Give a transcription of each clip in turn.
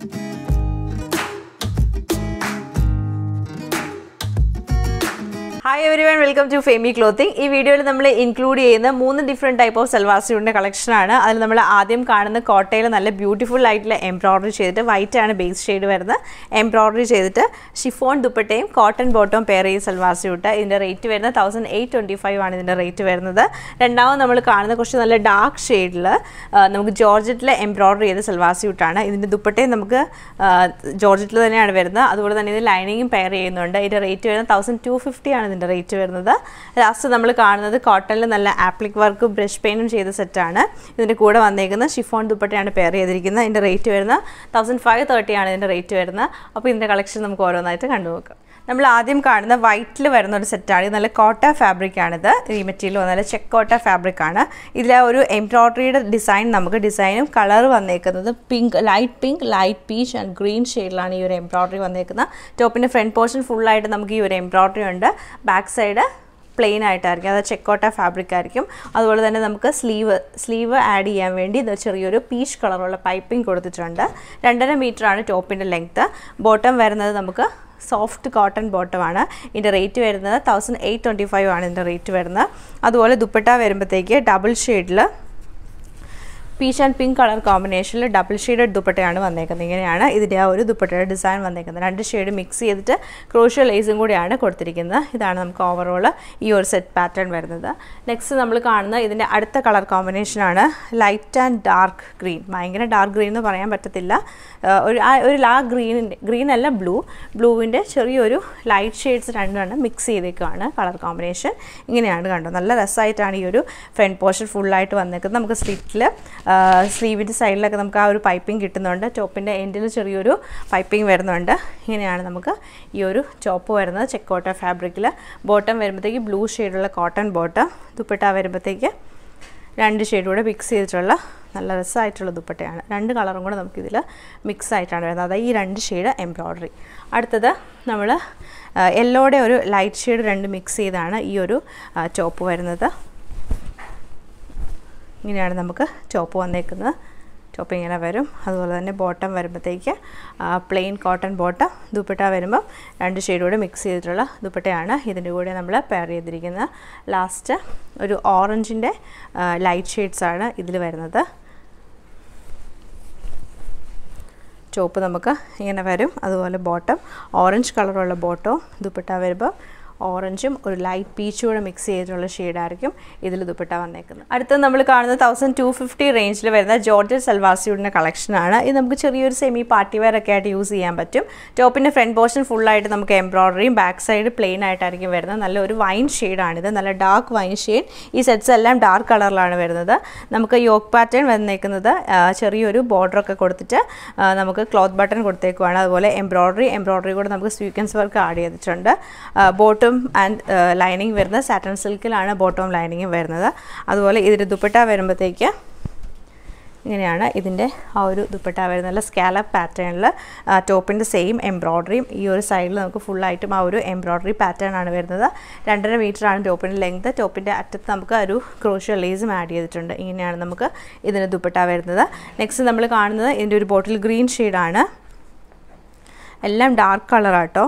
hi everyone welcome to Femi clothing ഈ വീഡിയോയിൽ നമ്മൾ ഇൻക്ലൂഡ് ചെയ്യുന്ന മൂന്ന് ഡിഫറെൻറ്റ് ടൈപ്പ് ഓഫ് സൽവാർ സ്യൂട്ടിൻ്റെ കളക്ഷനാണ് അതിൽ നമ്മൾ ആദ്യം കാണുന്ന കോട്ടയിൽ നല്ല ബ്യൂട്ടിഫുൾ ആയിട്ടുള്ള എംബ്രോയ്ഡറി ചെയ്തിട്ട് വൈറ്റ് ആണ് ബേസ് ഷെയ്ഡ് വരുന്നത് എംബ്രോയ്ഡറി ചെയ്തിട്ട് ഷിഫോൺ ദുപ്പട്ടയും കോട്ടൺ ബോട്ടവും പെയർ ചെയ്ത് സൽവാർ സ്യൂട്ട് ഇതിൻ്റെ റേറ്റ് വരുന്നത് തൗസൻഡ് എയ്റ്റ് ട്വൻറ്റി ഫൈവ് ആണ് ഇതിൻ്റെ റേറ്റ് വരുന്നത് രണ്ടാമത് നമ്മൾ കാണുന്ന കുറച്ച് നല്ല ഡാർക്ക് ഷെയ്ഡിൽ നമുക്ക് ജോർജറ്റിൽ എംബ്രോയ്ഡറി ചെയ്ത സൽവാർ സ്യൂട്ടാണ് ഇതിൻ്റെ ദുപ്പട്ടയും നമുക്ക് ജോർജറ്റിൽ തന്നെയാണ് വരുന്നത് അതുപോലെ തന്നെ ഇത് ലൈനിങ്ങും പെയർ ചെയ്യുന്നുണ്ട് ഇതിൻ്റെ റേറ്റ് വരുന്നത് തൗസൻഡ് ടു ഫിഫ്റ്റി ആണ് ഇതിൻ്റെ റേറ്റ് വരുന്നത് ലാസ്റ്റ് നമ്മൾ കാണുന്നത് കോട്ടണിൽ നല്ല ആപ്ലിക് വർക്കും ബ്രഷ് പെയിനും ചെയ്ത സെറ്റാണ് ഇതിൻ്റെ കൂടെ വന്നേക്കുന്ന ഷിഫോൺ ദുപ്പട്ടയാണ് പെയർ ചെയ്തിരിക്കുന്നത് ഇതിൻ്റെ റേറ്റ് വരുന്നത് തൗസൻഡ് ഫൈവ് തേർട്ടി ആണ് ഇതിൻ്റെ റേറ്റ് വരുന്നത് അപ്പോൾ ഇതിൻ്റെ കളക്ഷൻ നമുക്ക് ഓരോന്നായിട്ട് കണ്ടുനോക്കാം നമ്മൾ ആദ്യം കാണുന്ന വൈറ്റിൽ വരുന്ന ഒരു സെറ്റാണ് ഇത് നല്ല കോട്ട ഫാബ്രിക് ആണിത് ഈ മെറ്റീരിയൽ വന്നാൽ ചെക്ക് കോട്ട ഫാബ്രിക് ആണ് ഇതിലെ ഒരു എംബ്രോയ്ഡറിയുടെ ഡിസൈൻ നമുക്ക് ഡിസൈനും കളർ വന്നേക്കുന്നത് pink light pink light peach and green ഷെയ്ഡിലാണ് ഈ ഒരു എംബ്രോയ്ഡറി വന്നേക്കുന്നത് ടോപ്പിൻ്റെ ഫ്രണ്ട് പോർഷൻ ഫുള്ളായിട്ട് നമുക്ക് ഈ ഒരു എംബ്രോയ്ഡറി ഉണ്ട് ബാക്ക് സൈഡ് പ്ലെയിൻ ആയിട്ടായിരിക്കും അത് ചെക്കോട്ട ഫാബ്രിക് ആയിരിക്കും അതുപോലെ തന്നെ നമുക്ക് സ്ലീവ് സ്ലീവ് ആഡ് ചെയ്യാൻ വേണ്ടി ഇത് ചെറിയൊരു പീച്ച് കളറുള്ള പൈപ്പിംഗ് കൊടുത്തിട്ടുണ്ട് രണ്ടര മീറ്ററാണ് ടോപ്പിൻ്റെ ലെങ്ത്ത് ബോട്ടം വരുന്നത് നമുക്ക് സോഫ്റ്റ് കോട്ടൺ ബോട്ടമാണ് ഇതിൻ്റെ റേറ്റ് വരുന്നത് തൗസൻഡ് എയ്റ്റ് ട്വൻറ്റി ഫൈവ് ആണ് ഇതിൻ്റെ റേറ്റ് വരുന്നത് അതുപോലെ ദുപ്പട്ട വരുമ്പോഴത്തേക്ക് ഡബിൾ ഷെയ്ഡിൽ പീച്ച് ആൻഡ് പിങ്ക് കളർ കോമ്പിനേഷനിൽ ഡബിൾ ഷെയ്ഡഡ് ദുപ്പട്ടയാണ് വന്നേക്കുന്നത് ഇങ്ങനെയാണ് ഇതിൻ്റെ ആ ഒരു ദുപ്പട്ടയുടെ ഡിസൈൻ വന്നേക്കുന്നത് രണ്ട് ഷെയ്ഡ് മിക്സ് ചെയ്തിട്ട് ക്രോഷ്യൽ ലേസും കൂടിയാണ് കൊടുത്തിരിക്കുന്നത് ഇതാണ് നമുക്ക് ഓവറോൾ ഈ ഒരു സെറ്റ് പാറ്റേൺ വരുന്നത് നെക്സ്റ്റ് നമ്മൾ കാണുന്ന ഇതിൻ്റെ അടുത്ത കളർ കോമ്പിനേഷനാണ് ലൈറ്റ് ആൻഡ് ഡാർക്ക് ഗ്രീൻ ഭയങ്കര ഡാർക്ക് ഗ്രീൻ എന്ന് പറയാൻ പറ്റത്തില്ല ഒരു ആ ഒരു ലാ ഗ്രീനിൻ്റെ ഗ്രീൻ അല്ല ബ്ലൂ ബ്ലൂവിൻ്റെ ചെറിയൊരു ലൈറ്റ് ഷെയ്ഡ്സ് രണ്ടെണ്ണം മിക്സ് ചെയ്തേക്കാണ് കളർ കോമ്പിനേഷൻ ഇങ്ങനെയാണ് കണ്ടോ നല്ല രസമായിട്ടാണ് ഈ ഒരു ഫ്രണ്ട് പോർഷൻ ഫുള്ളായിട്ട് വന്നേക്കുന്നത് നമുക്ക് സ്ലിറ്റിൽ സ്ലീവിൻ്റെ സൈഡിലൊക്കെ നമുക്ക് ആ ഒരു പൈപ്പിംഗ് കിട്ടുന്നുണ്ട് ടോപ്പിൻ്റെ എൻഡിൽ ചെറിയൊരു പൈപ്പിംഗ് വരുന്നുണ്ട് ഇങ്ങനെയാണ് നമുക്ക് ഈ ഒരു ടോപ്പ് വരുന്നത് ചെക്കോട്ട ഫാബ്രിക്കിൽ ബോട്ടം വരുമ്പോഴത്തേക്ക് ബ്ലൂ ഷെയ്ഡുള്ള കോട്ടൺ ബോട്ടം ദുപ്പട്ട വരുമ്പോഴത്തേക്ക് രണ്ട് ഷെയ്ഡ് കൂടെ മിക്സ് ചെയ്തിട്ടുള്ള നല്ല രസമായിട്ടുള്ള ദുപ്പട്ടയാണ് രണ്ട് കളറും കൂടെ നമുക്കിതിൽ മിക്സ് ആയിട്ടാണ് വരുന്നത് അതായത് ഈ രണ്ട് ഷെയ്ഡ് എംബ്രോയ്ഡറി അടുത്തത് നമ്മൾ യെല്ലോയുടെ ഒരു ലൈറ്റ് ഷെയ്ഡ് രണ്ട് മിക്സ് ചെയ്താണ് ഈ ഒരു ടോപ്പ് വരുന്നത് ഇങ്ങനെയാണ് നമുക്ക് ടോപ്പ് വന്നേക്കുന്നത് ടോപ്പ് ഇങ്ങനെ വരും അതുപോലെ തന്നെ ബോട്ടം വരുമ്പോഴത്തേക്ക് പ്ലെയിൻ കോട്ടൺ ബോട്ടം ദുപ്പട്ട വരുമ്പം രണ്ട് ഷെയ്ഡ് കൂടെ മിക്സ് ചെയ്തിട്ടുള്ള ദുപ്പട്ടയാണ് ഇതിൻ്റെ കൂടെ നമ്മൾ പെയർ ചെയ്തിരിക്കുന്നത് ലാസ്റ്റ് ഒരു ഓറഞ്ചിൻ്റെ ലൈറ്റ് ഷെയ്ഡ്സാണ് ഇതിൽ വരുന്നത് ചോപ്പ് നമുക്ക് ഇങ്ങനെ വരും അതുപോലെ ബോട്ടം ഓറഞ്ച് കളറുള്ള ബോട്ടവും ദുപ്പട്ട വരുമ്പോൾ ഓറഞ്ചും ഒരു ലൈറ്റ് പീച്ചും കൂടെ മിക്സ് ചെയ്തിട്ടുള്ള ഷെയ്ഡായിരിക്കും ഇതിൽ ദുപ്പട്ട വന്നേക്കുന്നത് അടുത്തത് നമ്മൾ കാണുന്നത് തൗസൻഡ് ടു ഫിഫ്റ്റി റേഞ്ചിൽ വരുന്ന ജോർജ് സൽവാർ സ്യൂട്ടിൻ്റെ കളക്ഷനാണ് ഇത് നമുക്ക് ചെറിയൊരു സെമി പാർട്ടി വെയർ ഒക്കെ ആയിട്ട് യൂസ് ചെയ്യാൻ പറ്റും ടോപ്പിൻ്റെ ഫ്രണ്ട് പോർഷൻ ഫുള്ളായിട്ട് നമുക്ക് എംബ്രോയ്ഡറിയും ബാക്ക് സൈഡ് പ്ലെയിൻ ആയിട്ടായിരിക്കും വരുന്നത് നല്ലൊരു വൈൻ ഷെയ്ഡാണിത് നല്ല ഡാർക്ക് വൈൻ ഷെയ്ഡ് ഈ സെറ്റ്സ് എല്ലാം ഡാർക്ക് കളറിലാണ് വരുന്നത് നമുക്ക് യോക്ക് പാറ്റേൺ വന്നേക്കുന്നത് ചെറിയൊരു ബോർഡറൊക്കെ കൊടുത്തിട്ട് നമുക്ക് ക്ലോത്ത് ബട്ടൺ കൊടുത്തേക്കുവാണ് അതുപോലെ എംബ്രോയ്ഡറി എംബ്രോയ്ഡറി കൂടെ നമുക്ക് സ്വീക്വൻസ് വർക്ക് ആഡ് ചെയ്തിട്ടുണ്ട് ബോട്ടും ആൻഡ് ലൈനിങ് വരുന്നത് സാറ്റൺ സിൽക്കിലാണ് ബോട്ടം ലൈനിങ്ങും വരുന്നത് അതുപോലെ ഇതിൻ്റെ ദുപ്പട്ട വരുമ്പോഴത്തേക്ക് ഇങ്ങനെയാണ് ഇതിൻ്റെ ആ ഒരു ദുപ്പട്ട വരുന്നത് നല്ല സ്കാലപ്പ് പാറ്റേണിൽ ടോപ്പിൻ്റെ സെയിം എംബ്രോയ്ഡറിയും ഈ ഒരു സൈഡിൽ നമുക്ക് ഫുള്ളായിട്ടും ആ ഒരു എംബ്രോയ്ഡറി പാറ്റേൺ ആണ് വരുന്നത് രണ്ടര മീറ്ററാണ് ടോപ്പിൻ്റെ ലെങ്ത് ടോപ്പിൻ്റെ അറ്റത്ത് നമുക്ക് ഒരു ക്രോഷ്യ ലേസും ആഡ് ചെയ്തിട്ടുണ്ട് ഇങ്ങനെയാണ് നമുക്ക് ഇതിൻ്റെ ദുപ്പട്ട വരുന്നത് നെക്സ്റ്റ് നമ്മൾ കാണുന്നത് ഇതിൻ്റെ ഒരു ബോട്ടിൽ ഗ്രീൻ ഷെയ്ഡാണ് എല്ലാം ഡാർക്ക് കളറാട്ടോ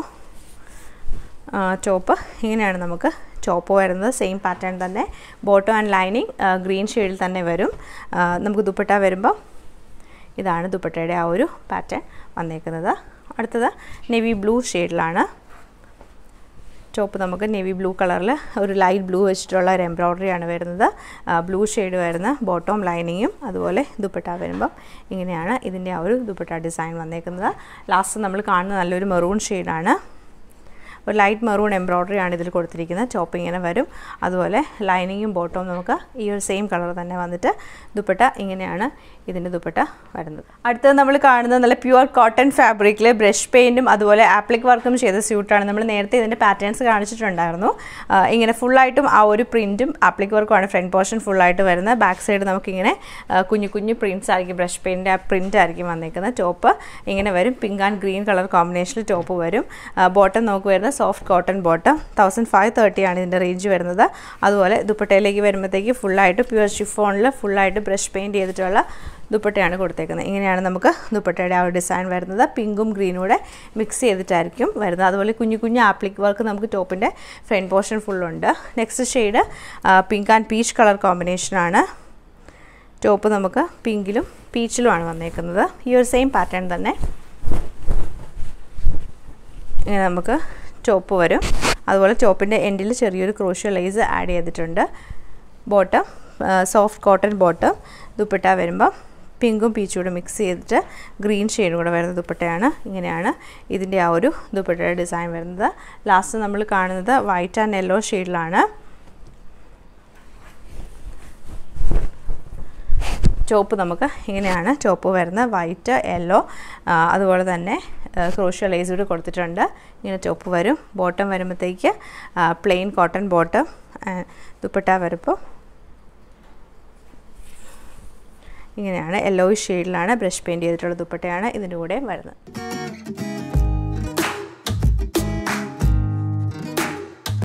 ടോപ്പ് ഇങ്ങനെയാണ് നമുക്ക് ടോപ്പ് വരുന്നത് സെയിം പാറ്റേൺ തന്നെ ബോട്ടം ആൻഡ് ലൈനിങ് ഗ്രീൻ ഷെയ്ഡിൽ തന്നെ വരും നമുക്ക് ദുപ്പട്ട വരുമ്പോൾ ഇതാണ് ദുപ്പട്ടയുടെ ആ ഒരു പാറ്റേൺ വന്നേക്കുന്നത് അടുത്തത് നെവി ബ്ലൂ ഷെയ്ഡിലാണ് ടോപ്പ് നമുക്ക് നെവി ബ്ലൂ കളറിൽ ഒരു ലൈറ്റ് ബ്ലൂ വെച്ചിട്ടുള്ള ഒരു എംബ്രോയ്ഡറി ആണ് വരുന്നത് ബ്ലൂ ഷെയ്ഡ് വരുന്ന ബോട്ടം ലൈനിങ്ങും അതുപോലെ ദുപ്പട്ട വരുമ്പം ഇങ്ങനെയാണ് ഇതിൻ്റെ ആ ഒരു ദുപ്പട്ട ഡിസൈൻ വന്നേക്കുന്നത് ലാസ്റ്റ് നമ്മൾ കാണുന്ന നല്ലൊരു മെറൂൺ ഷെയ്ഡാണ് ഒരു ലൈറ്റ് മെറൂൺ എംബ്രോയ്ഡറി ആണ് ഇതിൽ കൊടുത്തിരിക്കുന്നത് ടോപ്പ് ഇങ്ങനെ വരും അതുപോലെ ലൈനിങ്ങും ബോട്ടവും നമുക്ക് ഈ ഒരു സെയിം കളർ തന്നെ വന്നിട്ട് ദുപ്പട്ട ഇങ്ങനെയാണ് ഇതിൻ്റെ ദുപ്പട്ട വരുന്നത് അടുത്തത് നമ്മൾ കാണുന്നത് നല്ല പ്യുവർ കോട്ടൺ ഫാബ്രിക്കിൽ ബ്രഷ് പെയിൻറ്റും അതുപോലെ ആപ്ലിക് വർക്കും ചെയ്ത സ്യൂട്ടാണ് നമ്മൾ നേരത്തെ ഇതിൻ്റെ പാറ്റേൺസ് കാണിച്ചിട്ടുണ്ടായിരുന്നു ഇങ്ങനെ ഫുള്ളായിട്ടും ആ ഒരു പ്രിൻറ്റും ആപ്ലിക് വർക്കുമാണ് ഫ്രണ്ട് പോർഷൻ ഫുള്ളായിട്ട് വരുന്നത് ബാക്ക് സൈഡ് നമുക്കിങ്ങനെ കുഞ്ഞു കുഞ്ഞു പ്രിൻറ്റ്സ് ആയിരിക്കും ബ്രഷ് പെയിൻറ്റിൻ്റെ ആ പ്രിൻ്റ് ആയിരിക്കും വന്നേക്കുന്നത് ടോപ്പ് ഇങ്ങനെ വരും പിങ്ക് ആൻഡ് ഗ്രീൻ കളർ കോമ്പിനേഷനിൽ ടോപ്പ് വരും ബോട്ടം നമുക്ക് വരുന്നത് soft cotton bottom thousand five thirty ആണ് ഇതിൻ്റെ റേഞ്ച് വരുന്നത് അതുപോലെ ദുപ്പട്ടയിലേക്ക് വരുമ്പോഴത്തേക്ക് ഫുള്ളായിട്ട് പ്യുവർ ഷിഫോണിൽ ഫുള്ളായിട്ട് ബ്രഷ് പെയിൻറ്റ് ചെയ്തിട്ടുള്ള ദുപ്പട്ടയാണ് കൊടുത്തേക്കുന്നത് ഇങ്ങനെയാണ് നമുക്ക് ദുപ്പട്ടയുടെ ആ ഒരു ഡിസൈൻ വരുന്നത് പിങ്കും ഗ്രീനും കൂടെ മിക്സ് ചെയ്തിട്ടായിരിക്കും വരുന്നത് അതുപോലെ കുഞ്ഞു കുഞ്ഞു ആപ്ലിക് വർക്ക് നമുക്ക് ടോപ്പിൻ്റെ ഫ്രണ്ട് പോർഷൻ ഫുള്ളുണ്ട് next shade pink and peach colour കോമ്പിനേഷനാണ് ടോപ്പ് നമുക്ക് പിങ്കിലും പീച്ചിലുമാണ് വന്നേക്കുന്നത് ഈ ഒരു സെയിം പാറ്റേൺ തന്നെ ഇങ്ങനെ നമുക്ക് ടോപ്പ് വരും അതുപോലെ ടോപ്പിൻ്റെ എൻഡിൽ ചെറിയൊരു ക്രോഷ്യോ ലേസ് ആഡ് ചെയ്തിട്ടുണ്ട് bottom soft cotton bottom dupatta വരുമ്പം പിങ്കും പീച്ചും കൂടെ മിക്സ് ചെയ്തിട്ട് ഗ്രീൻ ഷെയ്ഡും കൂടെ വരുന്ന ദുപ്പട്ടയാണ് ഇങ്ങനെയാണ് ഇതിൻ്റെ ആ ഒരു ദുപ്പട്ടയുടെ ഡിസൈൻ വരുന്നത് ലാസ്റ്റ് നമ്മൾ കാണുന്നത് വൈറ്റ് ആൻഡ് യെല്ലോ ഷെയ്ഡിലാണ് ചോപ്പ് നമുക്ക് ഇങ്ങനെയാണ് ചോപ്പ് വരുന്നത് വൈറ്റ് യെല്ലോ അതുപോലെ തന്നെ ക്രോഷ്യ ലേസ് കൂടി കൊടുത്തിട്ടുണ്ട് ഇങ്ങനെ ചോപ്പ് വരും ബോട്ടം വരുമ്പോഴത്തേക്ക് പ്ലെയിൻ കോട്ടൺ ബോട്ടം ദുപ്പട്ട വരുമ്പോൾ ഇങ്ങനെയാണ് യെല്ലോ ഷെയ്ഡിലാണ് ബ്രഷ് പെയിൻറ്റ് ചെയ്തിട്ടുള്ള ദുപ്പട്ടയാണ് ഇതിൻ്റെ കൂടെ വരുന്നത്